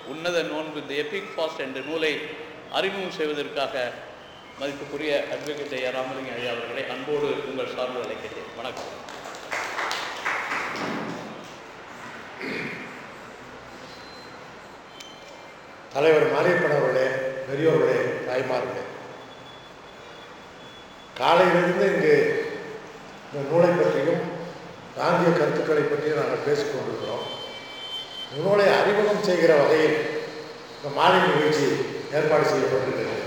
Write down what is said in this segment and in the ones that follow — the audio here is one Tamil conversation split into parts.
உன்னத நோன்பு இந்த எபிக் ஃபாஸ்ட் என்ற நூலை அறிமுகம் செய்வதற்காக மதிப்புக்குரிய அட்வொகேட் ஐயா ராமலிங்க ஐயா அவர்களை அன்போடு உங்கள் சார்பில் அழைக்கிறேன் வணக்கம் தலைவர் மாரியப்பன் அவர்களே பெரியோர்களே தாய்மார்களே காலையிலிருந்து இங்கு இந்த நூலை பற்றியும் காந்திய கருத்துக்களை பற்றியும் நாங்கள் பேசிக் கொண்டிருக்கிறோம் இந்த நூலை அறிமுகம் செய்கிற வகையில் இந்த மாலை நிகழ்ச்சி ஏற்பாடு செய்யப்பட்டிருக்கிறது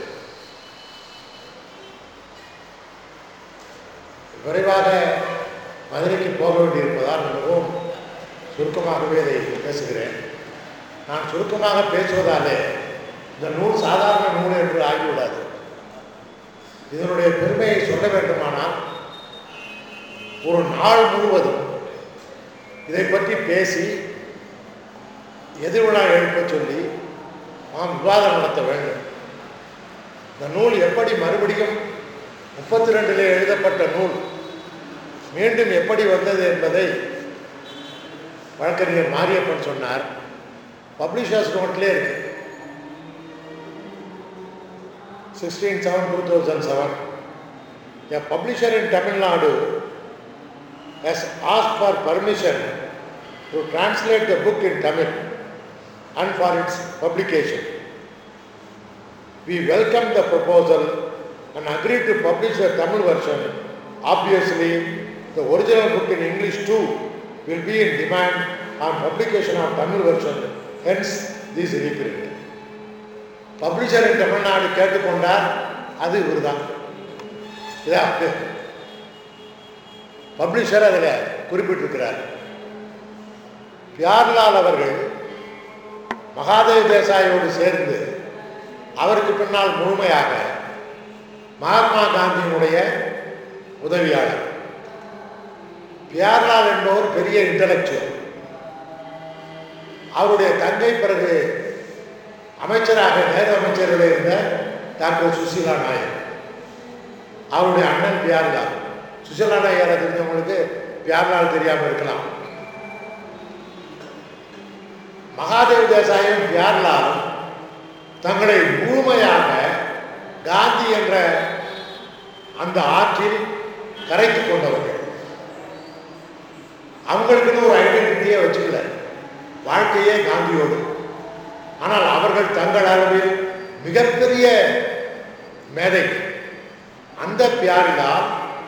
விரைவாக மதுரைக்கு போக வேண்டியிருப்பதால் மிகவும் சுருக்கமாகவே இதை பேசுகிறேன் நான் சுருக்கமாக பேசுவதாலே இந்த நூல் சாதாரண நூல் என்று ஆகிவிடாது இதனுடைய பெருமையை சொல்ல வேண்டுமானால் ஒரு நாள் முழுவதும் இதை பற்றி பேசி எதிர்விழா எழுப்பச் சொல்லி நாம் விவாதம் நடத்த வேண்டும் இந்த நூல் எப்படி மறுபடியும் முப்பத்தி ரெண்டிலே எழுதப்பட்ட நூல் மீண்டும் எப்படி வந்தது என்பதை வழக்கறிஞர் மாரியப்பன் சொன்னார் பப்ளிஷர்ஸ் நோட்லேயே இருக்கு sixteen seven two thousand seven a publisher in Tamil Nadu has asked for permission to translate the book in Tamil and for its publication. We welcome the proposal and agree to publish the Tamil version. Obviously, the original book in English too will be in demand on publication of Tamil version. Hence, this reprint. Publisher in Tamil Nadu கேட்டுக்கொண்டார் அது இவர்தான் இதான் பப்ளிஷர் அதில் குறிப்பிட்டிருக்கிறார் பியார்லால் அவர்கள் மகாதேவ் தேசாயோடு சேர்ந்து அவருக்கு பின்னால் முழுமையாக மகாத்மா காந்தியினுடைய உதவியாளர் பியார்லால் என்பவர் பெரிய இன்டலெக்சுவல் அவருடைய தங்கை பிறகு அமைச்சராக நேரு அமைச்சரில் இருந்த டாக்டர் சுசீலா நாயர் அவருடைய அண்ணன் பியார்லால் சுசீலா நாயரை தெரிஞ்சவங்களுக்கு பியார்லால் தெரியாமல் இருக்கலாம் மகாதேவ் தேசாயும் பியார்லாலும் தங்களை முழுமையாக காந்தி என்ற அந்த ஆற்றில் கரைத்து கொண்டவர்கள் அவங்களுக்குன்னு ஒரு ஐடென்டிட்டியே வச்சுக்கல வாழ்க்கையே காந்தியோடு ஆனால் அவர்கள் தங்கள் அளவில் மிகப்பெரிய மேதை அந்த பியாரிலால்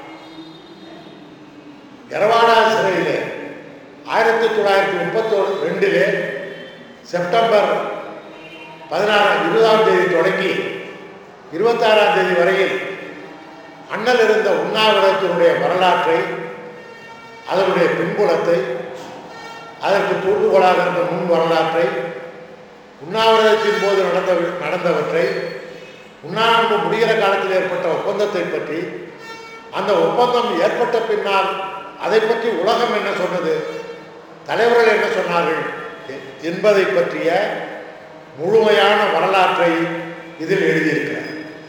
எரவாடா சிறையிலே ஆயிரத்தி தொள்ளாயிரத்தி முப்பத்தோரு ரெண்டிலே செப்டம்பர் பதினாறாம் இருபதாம் தேதி தொடங்கி இருபத்தாறாம் தேதி வரையில் அண்ணல் இருந்த உண்ணாவிரத்தினுடைய வரலாற்றை அதனுடைய பின்புலத்தை அதற்கு தூண்டுகோலாக இருந்த முன் வரலாற்றை உண்ணாவிரதத்தின் போது நடந்த நடந்தவற்றை உண்ணாவிரதம் முடிகிற காலத்தில் ஏற்பட்ட ஒப்பந்தத்தை பற்றி அந்த ஒப்பந்தம் ஏற்பட்ட பின்னால் அதை பற்றி உலகம் என்ன சொன்னது தலைவர்கள் என்ன சொன்னார்கள் எ- என்பதை பற்றிய முழுமையான வரலாற்றை இதில் எழுதியிருக்கிறார்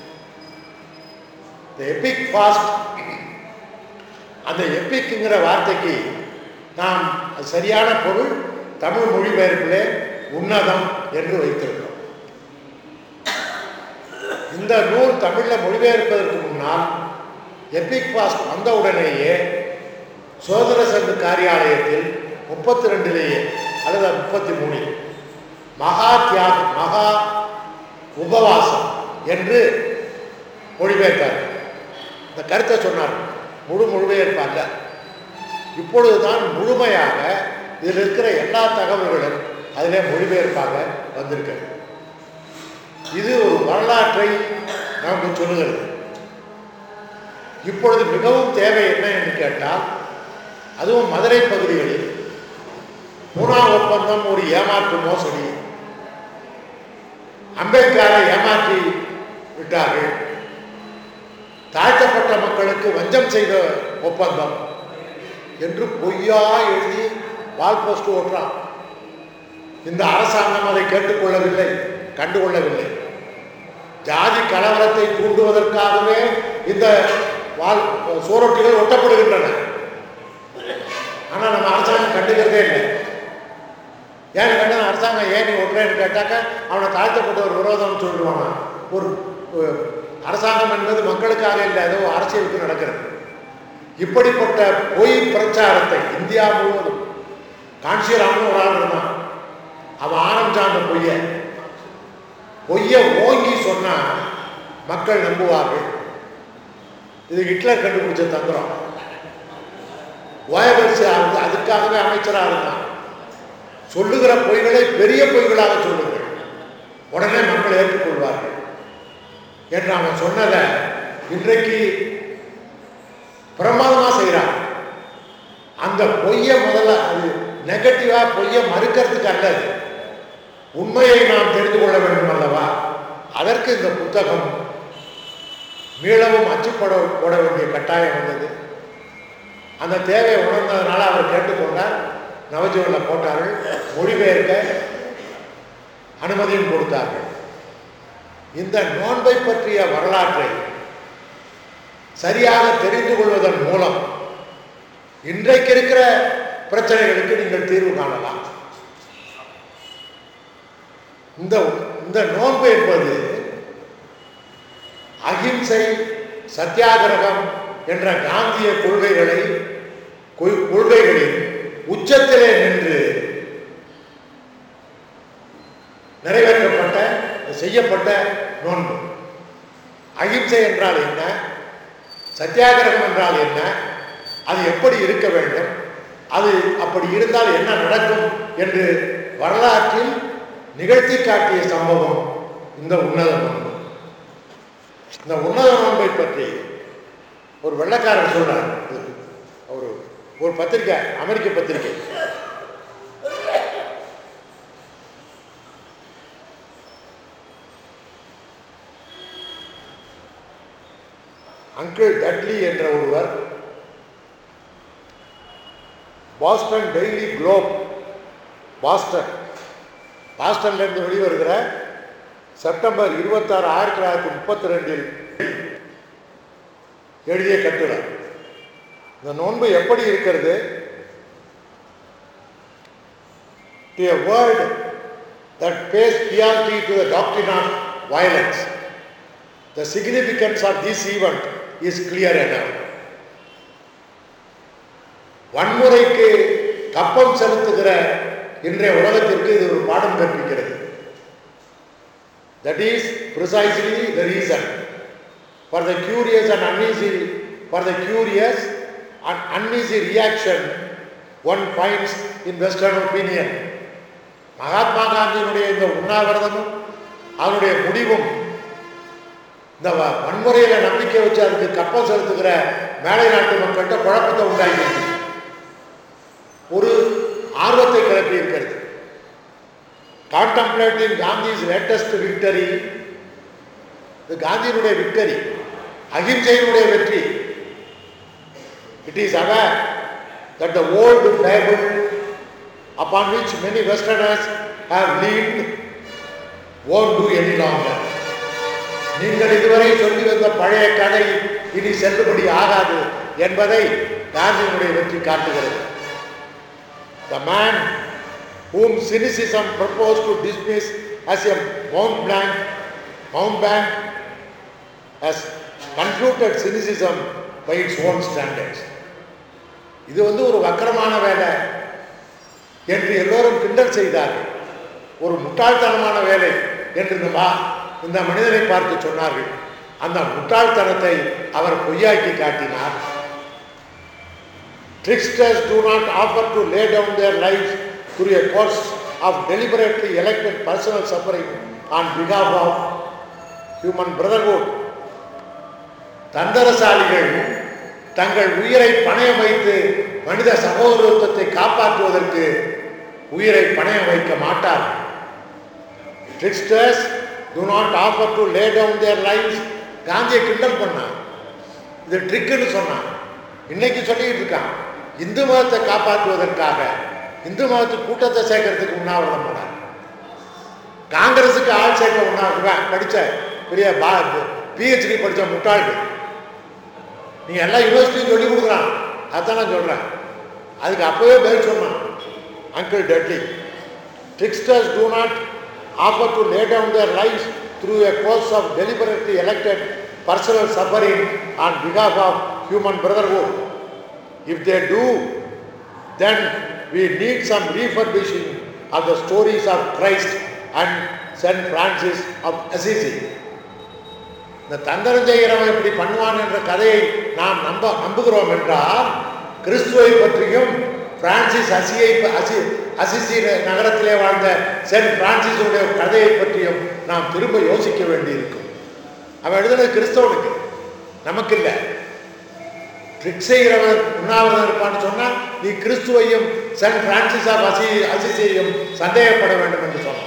இந்த எபிக் ஃபாஸ்ட் அந்த எப்பிக்குங்கிற வார்த்தைக்கு நாம் அது சரியான பொருள் தமிழ் மொழிபெயர்ப்பிலே உன்னதம் என்று வைத்திருக்கிறோம் இந்த நூல் தமிழில் மொழிபெயர்ப்பதற்கு முன்னால் எபிக் ஃபாஸ்ட் வந்தவுடனேயே சோதர சங்க காரியாலயத்தில் முப்பத்தி ரெண்டிலேயே அல்லது முப்பத்தி மூணில் மகா தியாகம் மகா உபவாசம் என்று மொழிபெயர்த்தார் இந்த கருத்தை சொன்னார் முழு மொழிபெயர்ப்பாங்க இப்பொழுதுதான் முழுமையாக இதில் இருக்கிற எல்லா தகவல்களும் அதிலே மொழிபெயர்ப்பாக வந்திருக்கிறது இது ஒரு வரலாற்றை நமக்கு சொல்லுகிறது இப்பொழுது மிகவும் தேவை என்ன என்று கேட்டால் அதுவும் மதுரை பகுதிகளில் பூனா ஒப்பந்தம் ஒரு ஏமாற்று மோசடி அம்பேத்கரை ஏமாற்றி விட்டார்கள் தாழ்த்தப்பட்ட மக்களுக்கு வஞ்சம் செய்த ஒப்பந்தம் என்று பொய்யா எழுதி வால் போஸ்ட் ஓட்டுறான் இந்த அரசாங்கம் அதை கேட்டுக்கொள்ளவில்லை கண்டுகொள்ளவில்லை ஜாதி கலவரத்தை தூண்டுவதற்காகவே இந்த வால் சுவரொட்டிகள் ஒட்டப்படுகின்றன ஆனால் நம்ம அரசாங்கம் கண்டுக்கிறதே இல்லை ஏன்னு கேட்டால் அரசாங்கம் ஏன் நீ ஒட்டுறேன்னு கேட்டாக்க அவனை தாழ்த்தப்பட்ட ஒரு விரோதம்னு சொல்லிடுவாங்க ஒரு ஒரு அரசாங்கம் என்பது மக்களுக்காக இல்லை ஏதோ அரசியலுக்கு நடக்கிறது இப்படிப்பட்ட பொய் பிரச்சாரத்தை இந்தியா முழுவதும் காஞ்சிராமன் ஒரு ஆள் இருந்தான் அவன் ஆரம்பிச்சான் அந்த பொய்யை பொய்யை ஓங்கி சொன்னா மக்கள் நம்புவார்கள் இது ஹிட்லர் கண்டுபிடிச்ச தந்திரம் ஓயபர்ஸ் அதுக்காகவே அமைச்சராக இருந்தான் சொல்லுகிற பொய்களை பெரிய பொய்களாக சொல்லுங்கள் உடனே மக்கள் ஏற்றுக்கொள்வார்கள் என்று அவன் சொன்னதை இன்றைக்கு பிரமாதமாக செய்கிறான் அந்த பொய்யை முதல்ல அது நெகட்டிவாக பொய்யை மறுக்கிறதுக்கு அல்லது உண்மையை நாம் தெரிந்து கொள்ள வேண்டும் அல்லவா அதற்கு இந்த புத்தகம் மீளவும் அச்சுப்பட போட வேண்டிய கட்டாயம் வந்தது அந்த தேவையை உணர்ந்ததுனால அவர் கேட்டுக்கொண்டார் நவஜீவனில் போட்டார்கள் மொழிபெயர்க்க அனுமதியும் கொடுத்தார்கள் இந்த நோன்பை பற்றிய வரலாற்றை சரியாக தெரிந்து கொள்வதன் மூலம் இன்றைக்கு இருக்கிற பிரச்சனைகளுக்கு நீங்கள் தீர்வு காணலாம் இந்த இந்த நோன்பு என்பது அகிம்சை சத்தியாகிரகம் என்ற காந்திய கொள்கைகளை கொள்- கொள்கைகளின் உச்சத்திலே நின்று நிறைவேற்றப்பட்ட செய்யப்பட்ட நோன்பு அகிம்சை என்றால் என்ன சத்தியாகிரகம் என்றால் என்ன அது எப்படி இருக்க வேண்டும் அது அப்படி இருந்தால் என்ன நடக்கும் என்று வரலாற்றில் நிகழ்த்தி காட்டிய சம்பவம் இந்த உன்னத நோன்பு இந்த உன்னத நோன்பை பற்றி ஒரு வெள்ளைக்காரர் சொல்றார் ஒரு ஒரு பத்திரிக்கை அமெரிக்க பத்திரிக்கை அங்கிள் டட்லி என்ற ஒருவர் பாஸ்டன் டெய்லி குளோப் பாஸ்டன் பாஸ்டன்லேருந்து வெளிவருகிற செப்டம்பர் இருபத்தாறு ஆயிரத்தி தொள்ளாயிரத்தி முப்பத்தி ரெண்டில் எழுதிய கட்டுரை இந்த நோன்பு எப்படி இருக்கிறது to a world that pays priority to the doctrine of violence the significance of this event is clear enough வன்முறைக்கு கப்பம் செலுத்துகிற இன்றைய உலகத்திற்கு இது ஒரு பாடம் கற்பிக்கிறது that is precisely the reason for the curious and uneasy for the curious and uneasy reaction one finds in western opinion Mahatma காந்தியினுடைய இந்த உண்ணாவிரதமும் அவருடைய முடிவும் இந்த வ- வன்முறையில நம்பிக்கை வச்சு அதுக்கு கப்பம் செலுத்துகிற மேலை நாட்டு மக்கள்கிட்ட குழப்பத்தை உண்டாக்கி ஒரு ஆர்வத்தை கிளப்பி இருக்கிறது கான்டம்ப்ளேட்டிங் காந்திஸ் லேட்டஸ்ட் விக்டரி இது காந்தியினுடைய விக்டரி அகிம்சையினுடைய வெற்றி it is aware that the old fable upon which many westerners have leaned won't do any longer நீங்கள் இதுவரை சொல்லி வந்த பழைய கதை இனி செல்லுபடி ஆகாது என்பதை காந்தியினுடைய வெற்றி காட்டுகிறது The man whom cynicism proposed to dismiss as a Mount Blanc, Mount Blanc has confuted cynicism by its own standards. இது வந்து ஒரு வக்கரமான வேலை என்று எல்லோரும் கிண்டல் செய்தார்கள் ஒரு முட்டாள்தனமான வேலை என்று இந்த மா- இந்த மனிதனை பார்த்து சொன்னார்கள் அந்த முட்டாள்தனத்தை அவர் பொய்யாக்கி காட்டினார் Tricksters do not offer to lay down their lives through a course of deliberately elected personal suffering on behalf of human brotherhood. தந்தரசாலிகள் தங்கள் உயிரை பணயம் வைத்து மனித சகோதரத்துவத்தை காப்பாற்றுவதற்கு உயிரை பணயம் வைக்க மாட்டார்கள் ட்ரிக்ஸ்டர்ஸ் do not offer to lay down their lives காந்தியை கிண்டல் பண்ணான் இது ட்ரிக்குன்னு சொன்னான் இன்னைக்கு சொல்லிட்டு இருக்கான் இந்து மதத்தை காப்பாற்றுவதற்காக இந்து மதத்து கூட்டத்தை சேர்க்கறதுக்கு உண்ணாவிரதம் போனார் காங்கிரஸுக்கு ஆள் சேர்க்க உண்ணாவிரதம் படிச்ச பெரிய பா பிஹெச்டி படிச்ச முட்டாள்கள் நீ எல்லா யூனிவர்சிட்டியும் சொல்லி கொடுக்குறான் அதான் நான் சொல்றேன் அதுக்கு அப்பவே பதில் சொன்னான் uncle Dudley Tricksters do not offer to lay down their lives through a course of deliberately elected personal suffering on behalf of human brotherhood. If they do, then we need some refurbishing of the stories of Christ and Saint Francis of Assisi. இந்த தந்திரம் செய்கிறவன் இப்படி பண்ணுவான் என்ற கதையை நாம் நம்ப நம்புகிறோம் என்றால் கிறிஸ்துவை பற்றியும் பிரான்சிஸ் அசியை அசி அசிசி நகரத்திலே வாழ்ந்த சென்ட் பிரான்சிஸுடைய கதையை பற்றியும் நாம் திரும்ப யோசிக்க வேண்டியிருக்கும் அவன் எழுதுனது கிறிஸ்தவனுக்கு நமக்கு இல்லை ட்ரிக் செய்கிறவன் உண்ணாவிரதம் இருப்பான்னு சொன்னால் நீ கிறிஸ்துவையும் சென்ட் பிரான்சிஸ் ஆஃப் அசி அசிசியையும் சந்தேகப்பட வேண்டும் என்று சொன்னான்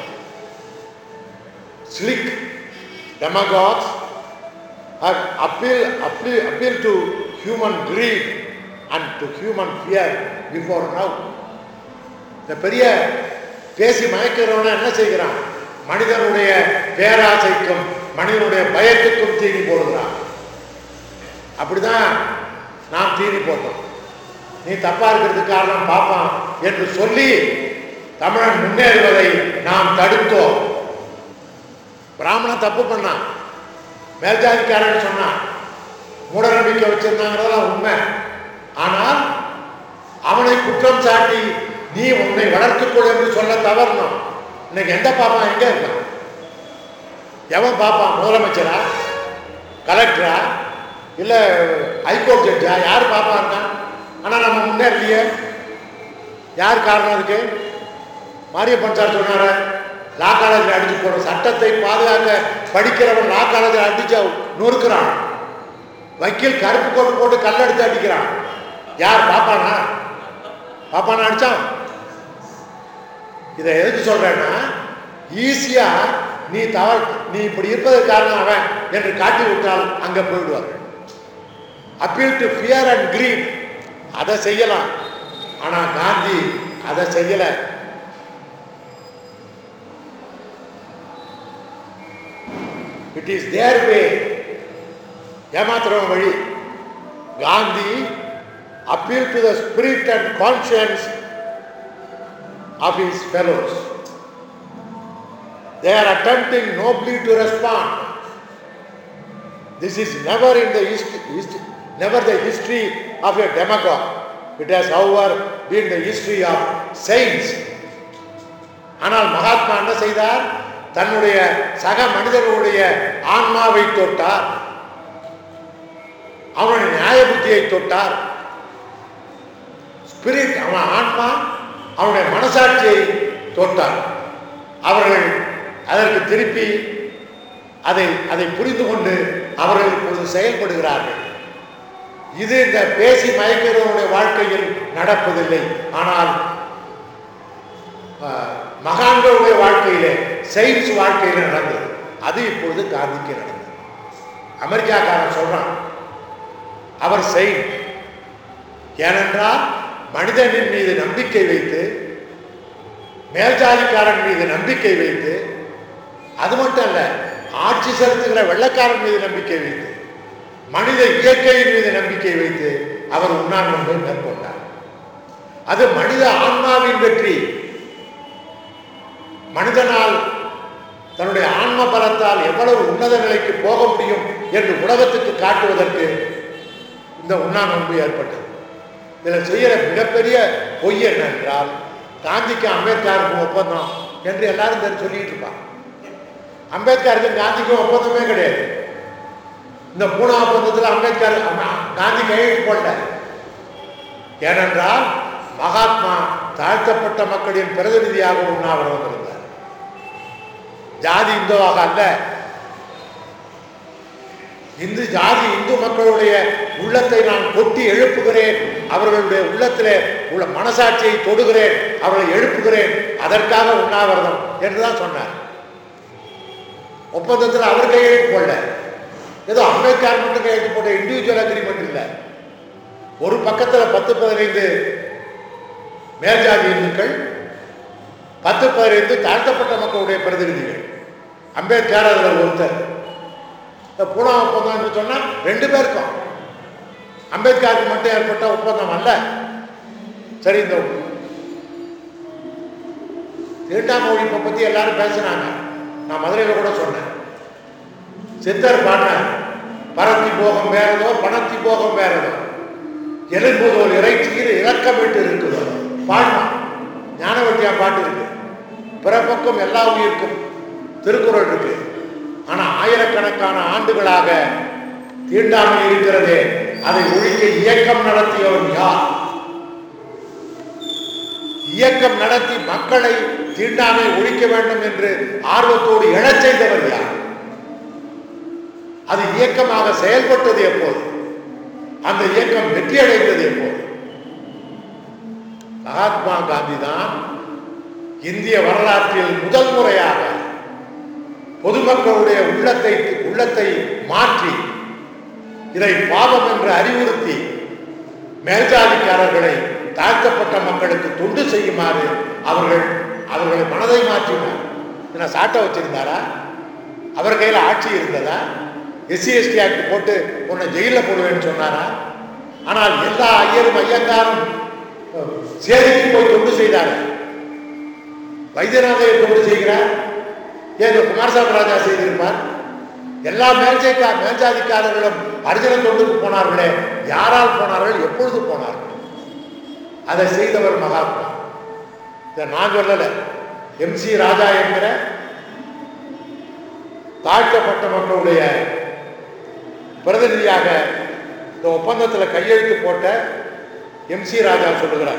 slick demagogues have appeal, appeal, appeal to human greed and to human fear before now. இந்த பெரிய பேசி மயக்கிறவன என்ன செய்கிறான் மனிதனுடைய பேராசைக்கும் மனிதனுடைய பயத்துக்கும் தீனி போடுகிறான் அப்படிதான் நாம் தீனி போட்டோம் நீ தப்பா இருக்கிறதுக்கு காரணம் பாப்பான் என்று சொல்லி தமிழன் முன்னேறுவதை நாம் தடுத்தோம் பிராமணன் தப்பு பண்ணான் மேல்ஜாதிக்காரன் சொன்னான் மூட நம்பிக்கை வச்சிருந்தாங்கிறதெல்லாம் உண்மை ஆனால் அவனை குற்றம் சாட்டி நீ உன்னை வளர்த்துக்கொள் என்று சொல்ல தவறணும் இன்னைக்கு எந்த பாப்பான் எங்க இருக்கான் எவன் பாப்பான் முதலமைச்சரா கலெக்டரா இல்லை ஹைகோர்ட் ஜட்ஜா யார் பாப்பா இருக்கான் ஆனால் நம்ம முன்னேறலையே யார் காரணம் அதுக்கு மாரியப்பன் சார் சொன்னார லா காலேஜில் அடிச்சு போற சட்டத்தை பாதுகாக்க படிக்கிறவன் லா காலேஜில் அடிச்சு நொறுக்கிறான் வக்கீல் கருப்பு கோட்டு போட்டு கல்லெடுத்து அடிக்கிறான் யார் பாப்பானா பாப்பானா அடிச்சான் இதை எதுக்கு சொல்றேன்னா ஈஸியா நீ தவறு நீ இப்படி இருப்பதற்கு காரணம் அவன் என்று காட்டி விட்டால் அங்க போயிடுவார்கள் appeal to fear and greed அதை செய்யலாம் ஆனா காந்தி அதை செய்யல இட் இஸ் தேர் வே ஏமாத்துறவன் வழி Gandhi appeal to the spirit and conscience of his fellows. They are attempting nobly to respond. This is never in the history, history, never the history of a demagogue. It has, however, been the history of saints. ஆனால் மகாத்மா என்ன செய்தார் தன்னுடைய சக மனிதர்களுடைய ஆன்மாவை தொட்டார் அவனுடைய நியாய புத்தியை தொட்டார் ஸ்பிரிட் அவன் ஆன்மா அவனுடைய மனசாட்சியை தொட்டார் அவர்கள் அதற்கு திருப்பி அதை அதை புரிந்து கொண்டு அவர்கள் இப்பொழுது செயல்படுகிறார்கள் இது இந்த பேசி மயக்கிறவனுடைய வாழ்க்கையில் நடப்பதில்லை ஆனால் ஆஹ், மகான்களுடைய வாழ்க்கையிலே செயின்ஸ் வாழ்க்கையில் நடந்தது அது இப்பொழுது காந்திக்கு நடந்தது அமெரிக்காக்காரன் சொல்றான் அவர் செயின்ட் ஏனென்றால் மனிதனின் மீது நம்பிக்கை வைத்து மேல்ஜாதிக்காரன் மீது நம்பிக்கை வைத்து அது மட்டும் அல்ல ஆட்சி செலுத்துகிற வெள்ளக்காரன் மீது நம்பிக்கை வைத்து மனித இயற்கையின் மீது நம்பிக்கை வைத்து அவர் உண்ணாண்மை மேற்கொண்டார் அது மனித ஆன்மாவின் வெற்றி மனிதனால் தன்னுடைய ஆன்ம பலத்தால் எவ்வளவு உன்னத நிலைக்கு போக முடியும் என்று உலகத்துக்கு காட்டுவதற்கு இந்த உண்ணா நோன்பு ஏற்பட்டது இதில் செய்கிற மிகப்பெரிய பொய் என்னென்றால் காந்திக்கு அம்பேத்கருக்கும் ஒப்பந்தம் என்று எல்லாரும் தெரிஞ்சு சொல்லிட்டு இருப்பாங்க அம்பேத்கருக்கும் காந்திக்கும் ஒப்பந்தமே கிடையாது இந்த மூணாம் ஒப்பந்தத்தில் அம்பேத்கர் அம்ம- காந்தி கையெழுத்து போடல ஏனென்றால் மகாத்மா தாழ்த்தப்பட்ட மக்களின் பிரதிநிதியாக உண்ணாவிரதம் இருந்தார் ஜாதி இந்துவாக அல்ல இந்து ஜாதி இந்து மக்களுடைய உள்ளத்தை நான் கொட்டி எழுப்புகிறேன் அவர்களுடைய உள்ளத்திலே உள்ள மனசாட்சியை தொடுகிறேன் அவர்களை எழுப்புகிறேன் அதற்காக உண்ணாவிரதம் என்றுதான் சொன்னார் ஒப்பந்தத்தில் அவர் கையெழுத்து போடல ஏதோ அம்பேத்கர் மட்டும் கையெழுத்து போட்ட இண்டிவிஜுவல் அக்ரிமெண்ட் இல்லை ஒரு பக்கத்தில் பத்து பதினைந்து மேல்ஜாதி இந்துக்கள் பத்து பதினைந்து தாழ்த்தப்பட்ட மக்களுடைய பிரதிநிதிகள் அம்பேத்கர் அதில் ஒருத்தர் இந்த பூனா ஒப்பந்தம் என்று சொன்னால் ரெண்டு பேருக்கும் அம்பேத்கருக்கு மட்டும் ஏற்பட்ட ஒப்பந்தம் அல்ல சரி இந்த தீண்டாமை ஒழிப்பை பற்றி எல்லாரும் பேசுனாங்க நான் மதுரையில் கூட சொன்னேன் சித்தர் பாடினார் பரத்தி போகம் வேறதோ பணத்தி போகம் வேறதோ எலும்புதோல் இறைச்சியில் இறக்கமிட்டு இருக்குதோ பாடினான் ஞானவட்டியா பாட்டு இருக்கு பிறப்பக்கம் எல்லா உயிருக்கும் திருக்குறள் இருக்கு ஆனா ஆயிரக்கணக்கான ஆண்டுகளாக தீண்டாமை இருக்கிறதே அதை ஒழிக்க இயக்கம் நடத்தியவன் யார் இயக்கம் நடத்தி மக்களை தீண்டாமை ஒழிக்க வேண்டும் என்று ஆர்வத்தோடு எழச் செய்தவர் யார் அது இயக்கமாக செயல்பட்டது எப்போது அந்த இயக்கம் வெற்றியடைந்தது எப்போது மகாத்மா காந்தி தான் இந்திய வரலாற்றில் முதல் முறையாக பொதுமக்களுடைய உள்ளத்தை உள்ளத்தை மாற்றி இதை பாவம் என்று அறிவுறுத்தி மேல்ஜாதிக்காரர்களை தாழ்த்தப்பட்ட மக்களுக்கு தொண்டு செய்யுமாறு அவர்கள் அவர்களை மனதை மாற்றினார் என்ன சாட்டை வச்சிருந்தாரா அவர் கையில் ஆட்சி இருந்ததா எஸ்சி எஸ்டி ஆக்ட் போட்டு உன்னை ஜெயிலில் போடுவேன்னு சொன்னாரா ஆனால் எல்லா ஐயரும் ஐயங்காரும் அஹ், சேதிக்கு போய் தொண்டு செய்தார்கள் வைத்தியநாதையை தொண்டு செய்கிறார் ஏன் இந்த குமாரசாமி ராஜா செய்திருப்பார் எல்லா மேல்ஜாதிக்கா மேல்ஜாதிக்காரர்களும் அர்ஜுன தொண்டுக்கு போனார்களே யாரால் போனார்கள் எப்பொழுது போனார்கள் அதை செய்தவர் மகாத்மா இதை நான் சொல்லலை எம்சி ராஜா என்கிற தாழ்த்தப்பட்ட மக்களுடைய பிரதிநிதியாக இந்த ஒப்பந்தத்தில் கையெழுத்து போட்ட எம்சி ராஜா சொல்லுகிறார்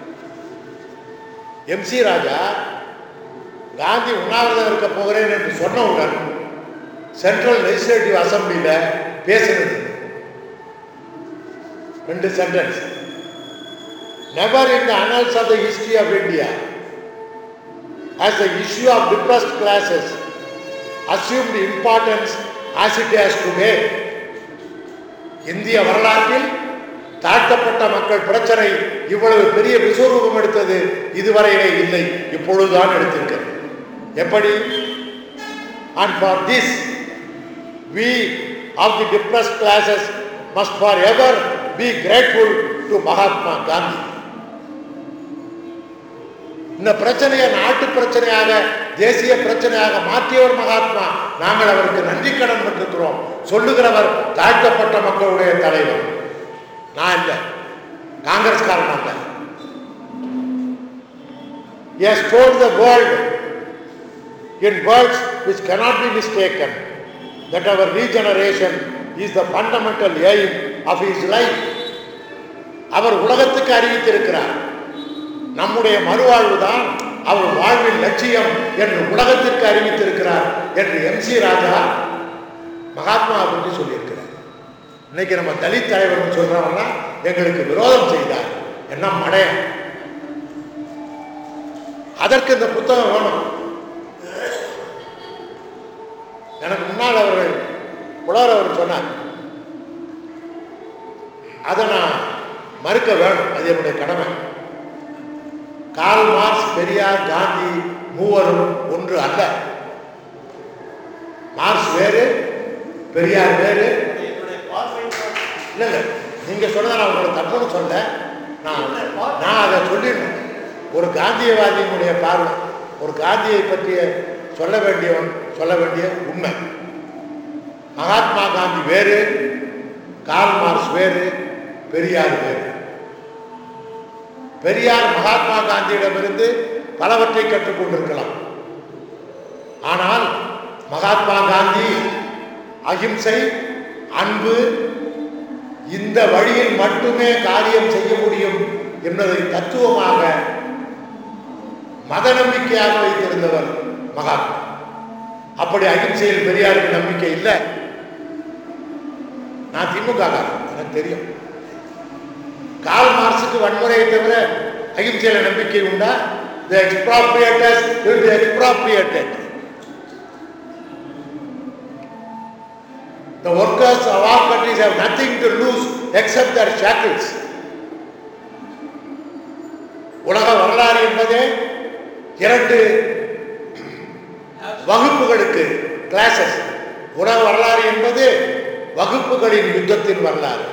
எம்சி ராஜா காந்தி உண்ணாவிரதம் இருக்க போகிறேன் என்று சொன்னவுடன் சென்ட்ரல் லெஜிஸ்லேட்டிவ் அசம்பிளியில் பேசினது ரெண்டு sentence never in the annals of the history of India has the issue of depressed classes assumed importance as it has today. இந்திய வரலாற்றில் தாழ்த்தப்பட்ட மக்கள் பிரச்சனை இவ்வளவு பெரிய விஸ்வரூபம் எடுத்தது இதுவரையிலே இல்லை இப்பொழுதுதான் எடுத்திருக்கிறது எப்படி and for this we of the depressed classes must forever be grateful to Mahatma Gandhi. இந்த பிரச்சனையை நாட்டு பிரச்சனையாக தேசிய பிரச்சனையாக மாற்றியவர் மகாத்மா நாங்கள் அவருக்கு நன்றி கடன் பெற்றிருக்கிறோம் சொல்லுகிறவர் தாழ்த்தப்பட்ட மக்களுடைய தலைவர் நான் இல்லை காங்கிரஸ்காரன் அல்ல He has told the world in words which cannot be mistaken that our regeneration is the fundamental aim of his life. அவர் உலகத்துக்கு அறிவித்திருக்கிறார் நம்முடைய மறுவாழ்வு தான் அவர் வாழ்வின் லட்சியம் என்று உலகத்திற்கு அறிவித்திருக்கிறார் என்று எம் சி ராஜா மகாத்மாவை பற்றி சொல்லியிருக்கிறார் இன்னைக்கு நம்ம தலித் தலைவர்னு சொல்றவங்கலாம் எங்களுக்கு விரோதம் செய்தார் என்ன மடையன் அதற்கு இந்த புத்தகம் வேணும் எனக்கு முன்னால் அவர்கள் புலவர் அவர் சொன்னார் அதை நான் மறுக்க வேணும் அது என்னுடைய கடமை கால் மார்க்ஸ் பெரியார் காந்தி மூவரும் ஒன்று அல்ல மார்க்ஸ் வேறு பெரியார் வேறு இல்லை இல்லை நீங்க சொன்னதை நான் உங்களை தப்புன்னு சொல்ல நான் நான் அதை சொல்லிடணும் ஒரு காந்தியவாதியினுடைய பார்வை ஒரு காந்தியை பற்றிய சொல்ல வேண்டியவன் சொல்ல வேண்டிய உண்மை மகாத்மா காந்தி வேறு கார்ல் மார்க்ஸ் வேறு பெரியார் வேறு பெரியார் மகாத்மா காந்தியிடமிருந்து பலவற்றை கற்றுக்கொண்டிருக்கலாம் ஆனால் மகாத்மா காந்தி அகிம்சை அன்பு இந்த வழியில் மட்டுமே காரியம் செய்ய முடியும் என்பதை தத்துவமாக மத நம்பிக்கையாக வைத்திருந்தவர் மகாத்மா அப்படி அகிம்சையில் பெரியாருக்கு நம்பிக்கை இல்லை நான் திமுக எனக்கு தெரியும் கால் மார்க்ஸுக்கு வன்முறையை தவிர அகிம்சையில நம்பிக்கை உண்டா the expropriators will be expropriated the workers of our countries have nothing to lose except their shackles உலக வரலாறு என்பதே இரண்டு வகுப்புகளுக்கு கிளாஸஸ் உலக வரலாறு என்பது வகுப்புகளின் யுத்தத்தின் வரலாறு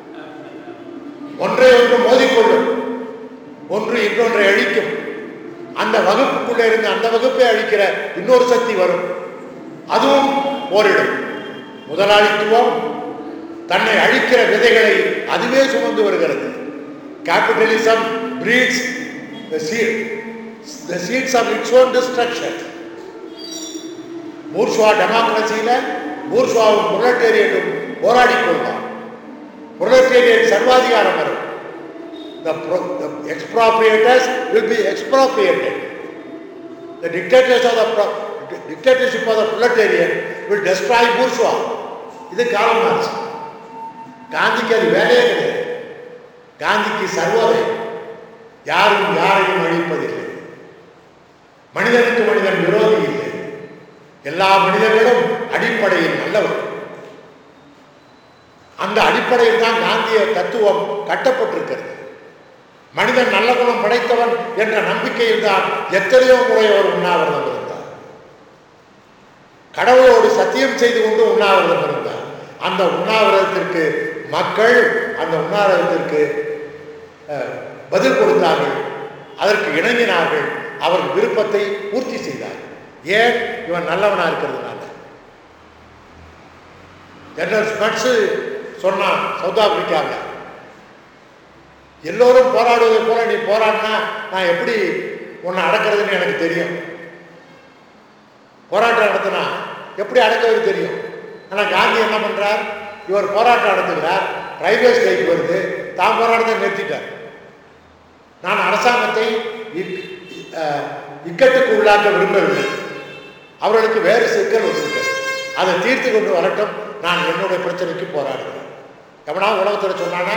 ஒன்றை ஒன்று மோதிக்கொள்ளும் ஒன்று இன்னொன்றை அழிக்கும் அந்த வகுப்புக்குள்ள இருந்து அந்த வகுப்பை அழிக்கிற இன்னொரு சக்தி வரும் அதுவும் போரிடும் முதலாளித்துவம் தன்னை அழிக்கிற விதைகளை அதுவே சுமந்து வருகிறது capitalism breeds the seed the seeds of its own destruction bourgeois டெமோக்ரஸியில மூர்ஷுவாவும் புரட்டேரியனும் போராடி கொள்வார் புரட்டேரியன் சர்வாதிகாரம் வரும் the, pro, the expropriators will be expropriated the dictators of the pro, dictatorship of the proletariat will destroy bourgeois இது காலம் மார்க்ஸ் காந்திக்கு அது வேலையே கிடையாது காந்திக்கு சர்வோதயம் யாரும் யாரையும் அழிப்பதில்லை மனிதனுக்கு மனிதன் விரோதி இல்லை எல்லா மனிதர்களும் அடிப்படையில் நல்லவர் அந்த அடிப்படையில் தான் காந்திய தத்துவம் கட்டப்பட்டிருக்கிறது மனிதன் நல்ல குணம் படைத்தவன் என்ற நம்பிக்கையில் தான் எத்தனையோ முறை அவர் உண்ணாவிரதம் இருந்தார் கடவுளோடு சத்தியம் செய்து கொண்டு உண்ணாவிரதம் இருந்தார் அந்த உண்ணாவிரதத்திற்கு மக்கள் அந்த உண்ணாவிரதத்திற்கு அஹ், பதில் கொடுத்தார்கள் அதற்கு இணங்கினார்கள் அவர் விருப்பத்தை பூர்த்தி செய்தார் ஏன் இவன் நல்லவனா இருக்கிறதுனால ஜெனரல் ஸ்மட்ஸ் சொன்னான் சவுத் ஆப்பிரிக்காவில் எல்லோரும் போராடுவதை போல நீ போராடினா நான் எப்படி உன்னை அடக்கிறதுன்னு எனக்கு தெரியும் போராட்டம் நடத்தினா எப்படி அடக்குவது தெரியும் ஆனால் காந்தி என்ன பண்றார் இவர் போராட்டம் நடத்துகிறார் ரயில்வே ஸ்ட்ரைக் வருது தான் போராட்டத்தை நிறுத்திட்டார் நான் அரசாங்கத்தை இக்- அஹ், இக்கட்டுக்கு உள்ளாக்க விரும்பவில்லை அவர்களுக்கு வேறு சிக்கல் வந்திருக்கிறது அதை தீர்த்து கொண்டு வரட்டும் நான் என்னுடைய பிரச்சனைக்கு போராடுகிறேன் எவனா உலகத்தில் சொன்னானா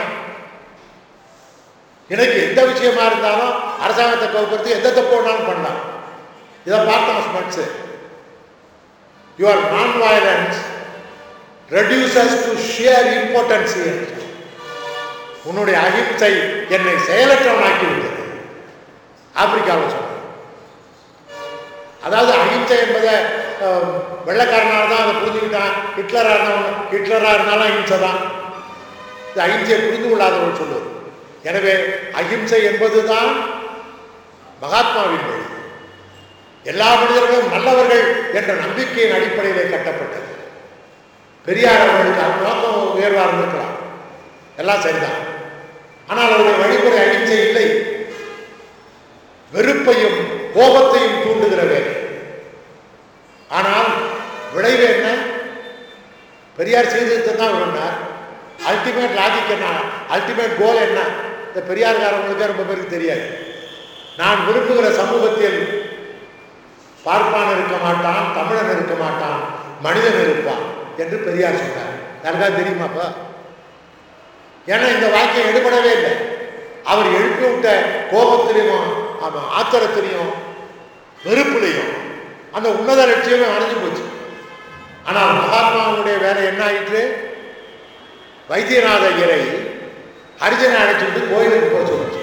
எனக்கு எந்த விஷயமா இருந்தாலும் அரசாங்கத்தை கவுக்கிறது எந்த தப்பு வேணாலும் பண்ணலாம் இதை பார்த்தோம் Smuts your non violence reduces to sheer importance உன்னுடைய அகிம்சை என்னை செயலற்றவனாக்கி விட்டது ஆப்பிரிக்காவில் சொன்னார் அதாவது அகிம்சை என்பதை அஹ், வெள்ளைக்காரனால தான் அதை புரிஞ்சுக்கிட்டான் ஹிட்லராக இருந்தவன் ஹிட்லராக இருந்தாலும் அகிம்சை தான் இந்த அகிம்சையை புரிந்து கொள்ளாதவர்கள் சொல்லுவது எனவே அகிம்சை என்பதுதான் மகாத்மாவின் வழி எல்லா மனிதர்களும் நல்லவர்கள் என்ற நம்பிக்கையின் அடிப்படையிலே கட்டப்பட்டது பெரியார் அவர்களுக்கு அவர் நோக்கம் உயர்வாக இருந்திருக்கலாம் எல்லாம் சரிதான் ஆனால் அவருடைய வழிமுறை அகிம்சை இல்லை வெறுப்பையும் கோபத்தையும் தூண்டுகிற வேலை ஆனால் விளைவு என்ன பெரியார் சீர்திருத்தம் தான் விரும்பினார் அல்டிமேட் லாஜிக் என்ன அல்டிமேட் கோல் என்ன இந்த பெரியார்காரங்களுக்கு ரொம்ப பேருக்கு தெரியாது நான் விரும்புகிற சமூகத்தில் பார்ப்பான் இருக்க மாட்டான் தமிழன் இருக்க மாட்டான் மனிதன் இருப்பான் என்று பெரியார் சொன்னார் யாருக்காவது தெரியுமாப்பா ஏன்னா இந்த வாக்கியம் எடுபடவே இல்லை அவர் எழுப்பி விட்ட கோபத்திலையும் ஆமாம் ஆத்திரத்திலையும் வெறுப்புலையும் அந்த உன்னத லட்சியமே அணைஞ்சு போச்சு ஆனால் மகாத்மாவுடைய வேலை என்ன ஆயிற்று வைத்தியநாத ஐயரை ஹரிஜனை அழைச்சிட்டு கோயிலுக்கு போக சொல்லுச்சு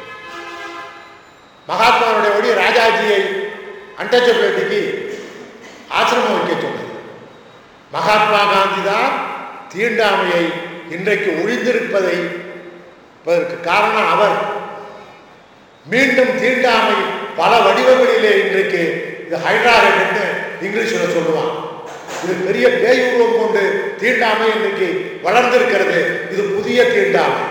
மகாத்மாவுடைய ஒடி ராஜாஜியை அண்டச்சபேட்டிக்கு ஆசிரமம் வைக்க சொன்னது மகாத்மா காந்தி தான் தீண்டாமையை இன்றைக்கு ஒழிந்திருப்பதை இருப்பதற்கு காரணம் அவர் மீண்டும் தீண்டாமை பல வடிவங்களிலே இன்றைக்கு இது ஹைட்ராகட் என்று இங்கிலீஷில் சொல்லுவான் இது பெரிய பேய் உருவம் கொண்டு தீண்டாமை இன்றைக்கு வளர்ந்திருக்கிறது இது புதிய தீண்டாமை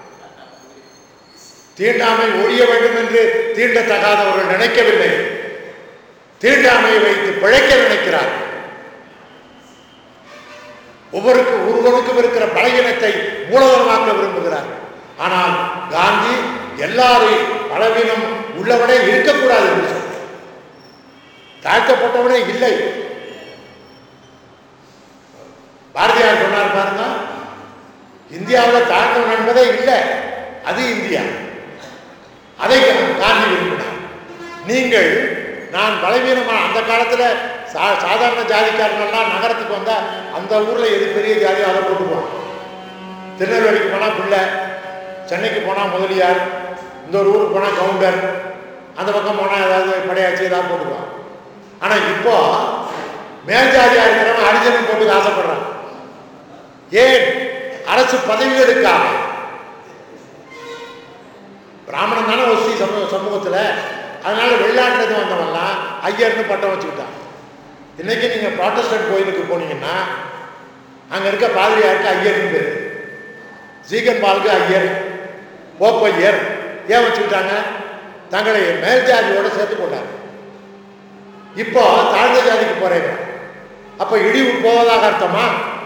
தீண்டாமை ஒழிய வேண்டும் என்று தீண்டத்தகாதவர்கள் நினைக்கவில்லை தீண்டாமையை வைத்து பிழைக்க நினைக்கிறார் ஒவ்வொருக்கு ஒருவருக்கும் இருக்கிற பலவீனத்தை மூலதனமாக்க விரும்புகிறார் ஆனால் காந்தி எல்லாரும் பலவீனம் உள்ளவனே இருக்கக்கூடாது என்று சொன்னார் தாழ்த்தப்பட்டவனே இல்லை பாரதியார் சொன்னார் பாருங்க இந்தியாவில் தாழ்ந்தவன் என்பதே இல்லை அது இந்தியா அதை காந்தி விரும்பினார் நீங்கள் நான் பலவீனமான அந்த காலத்தில் சா சாதாரண ஜாதிக்காரங்கள்லாம் நகரத்துக்கு வந்தால் அந்த ஊரில் எது பெரிய ஜாதி அதை போட்டுக்குவான் திருநெல்வேலிக்கு போனால் பிள்ளை சென்னைக்கு போனால் முதலியார் இந்த ஒரு ஊருக்கு போனால் கவுண்டர் அந்த பக்கம் போனால் ஏதாவது படையாச்சி ஏதாவது போட்டுக்குவான் ஆனால் இப்போ மேல் ஜாதியாக இருக்கிறவன் அரிஜனம் போட்டுக்க ஆசைப்படுறான் ஏன் அரசு பதவிகளுக்காக பிராமணன் தானே ஒசி சமூக சமூகத்தில் அதனால வெளிநாட்டிலேருந்து வந்தவன்லாம் ஐயர்னு பட்டம் வச்சுக்கிட்டான் இன்னைக்கு நீங்கள் ப்ராட்டஸ்டன்ட் கோயிலுக்கு போனீங்கன்னா அங்கே இருக்க பாதிரியாருக்கு ஐயர்னு பேர் ஜீகன் பாலுக்கு ஐயர் போப்பையர் ஏன் வச்சுக்கிட்டாங்க தங்களை மேல் ஜாதியோட சேர்த்து கொண்டாங்க இப்போ தாழ்ந்த ஜாதிக்கு போறேங்க அப்ப இழிவு போவதாக அர்த்தமா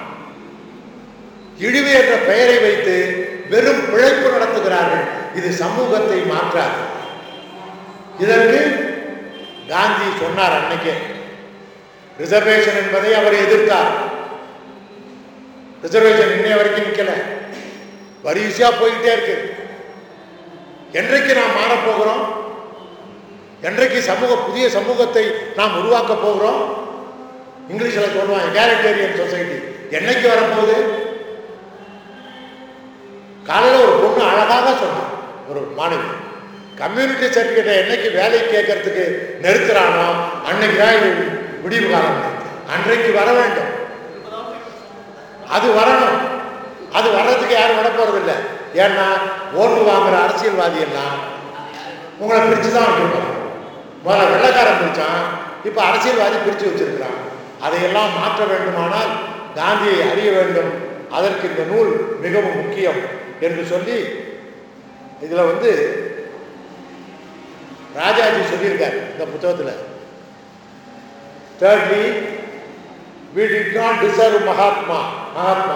இழிவு என்ற பெயரை வைத்து வெறும் பிழைப்பு நடத்துகிறார்கள் இது சமூகத்தை மாற்றாது இதற்கு காந்தி சொன்னார் அன்னைக்கே ரிசர்வேஷன் என்பதை அவர் எதிர்த்தார் ரிசர்வேஷன் இன்னைய வரைக்கும் நிக்கல வரிசையா போய்கிட்டே இருக்கு என்றைக்கு நாம் மாறப் போகிறோம் என்றைக்கு சமூக புதிய சமூகத்தை நாம் உருவாக்க போகிறோம் இங்கிலீஷில் சொல்லுவாங்க எகாலிட்டேரியன் சொசைட்டி என்னைக்கு வரப்போகுது காலையில் ஒரு பொண்ணு அழகாக சொன்னான் ஒரு மாணவி கம்யூனிட்டி சர்டிஃபிகேட்டை என்னைக்கு வேலைக்கு கேட்கறதுக்கு நிறுத்துறானோ அன்னைக்கு தான் இது விடிவு காலம் அன்றைக்கு வர வேண்டும் அது வரணும் அது வர்றதுக்கு யாரும் விட போறதில்லை ஏன்னா ஓட்டு வாங்குற அரசியல்வாதி எல்லாம் உங்களை பிரித்து தான் வச்சிருப்பாங்க முதல்ல வெள்ளக்காரன் பிரிச்சான் இப்போ அரசியல்வாதி பிரித்து வச்சிருக்கிறான் அதையெல்லாம் மாற்ற வேண்டுமானால் காந்தியை அறிய வேண்டும் அதற்கு இந்த நூல் மிகவும் முக்கியம் என்று சொல்லி இதில் வந்து ராஜாஜி சொல்லியிருக்கார் இந்த புத்தகத்தில் thirdly we did not deserve Mahatma, Mahatma.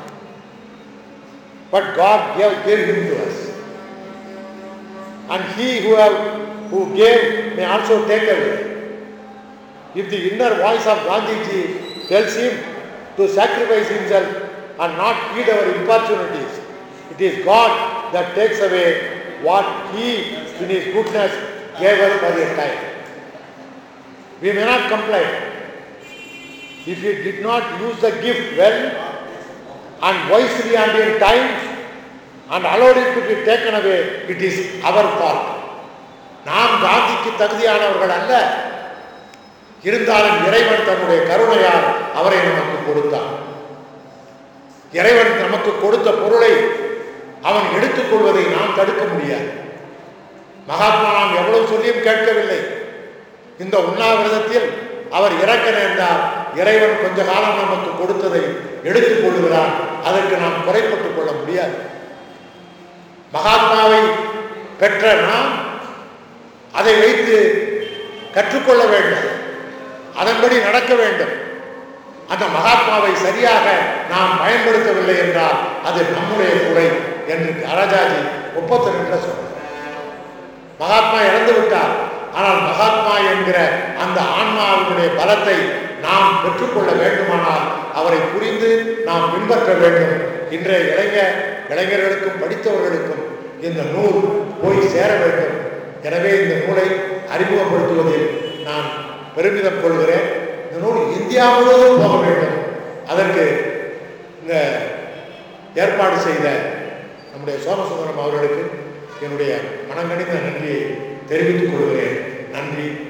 But God gave, gave him to us. And he who, have, who gave may also take away. If the inner voice of Gandhiji tells him to sacrifice himself and not heed our importunities, it is God that takes away what he in his goodness gave us for a time. We may not complain. If we did not use the gift well and wisely and in time and allowed it to be taken away, it is our fault. நாம் காந்திக்கு தகுதியானவர்கள் அல்ல இருந்தாலும் இறைவன் தன்னுடைய கருணையால் அவரை நமக்கு கொடுத்தான் இறைவன் நமக்கு கொடுத்த பொருளை அவன் எடுத்துக்கொள்வதை நாம் தடுக்க முடியாது மகாத்மா நாம் எவ்வளவு சொல்லியும் கேட்கவில்லை இந்த உண்ணாவிரதத்தில் அவர் இறக்க நேர்ந்தார் இறைவன் கொஞ்ச காலம் நமக்கு கொடுத்ததை எடுத்துக் கொள்கிறான் அதற்கு நாம் குறைப்பட்டுக் கொள்ள முடியாது மகாத்மாவை பெற்ற நாம் அதை வைத்து கற்றுக்கொள்ள வேண்டும் அதன்படி நடக்க வேண்டும் அந்த மகாத்மாவை சரியாக நாம் பயன்படுத்தவில்லை என்றால் அது நம்முடைய குறை என்று ராஜாஜி முப்பத்தி ரெண்டுல சொன்னார் மகாத்மா இறந்து விட்டார் ஆனால் மகாத்மா என்கிற அந்த ஆன்மாவினுடைய பலத்தை நாம் பெற்றுக்கொள்ள வேண்டுமானால் அவரை புரிந்து நாம் பின்பற்ற வேண்டும் இன்றைய இளைஞர் இளைஞர்களுக்கும் படித்தவர்களுக்கும் இந்த நூல் போய் சேர வேண்டும் எனவே இந்த நூலை அறிமுகப்படுத்துவதில் நான் பெருமிதம் கொள்கிறேன் இந்த நூல் இந்தியா முழுவதும் போக வேண்டும் அதற்கு இந்த ஏற்பாடு செய்த நம்முடைய சோமசுந்தரம் அவர்களுக்கு என்னுடைய மனங்கணிந்த நன்றியை தெரிவித்துக் கொள்கிறேன் நன்றி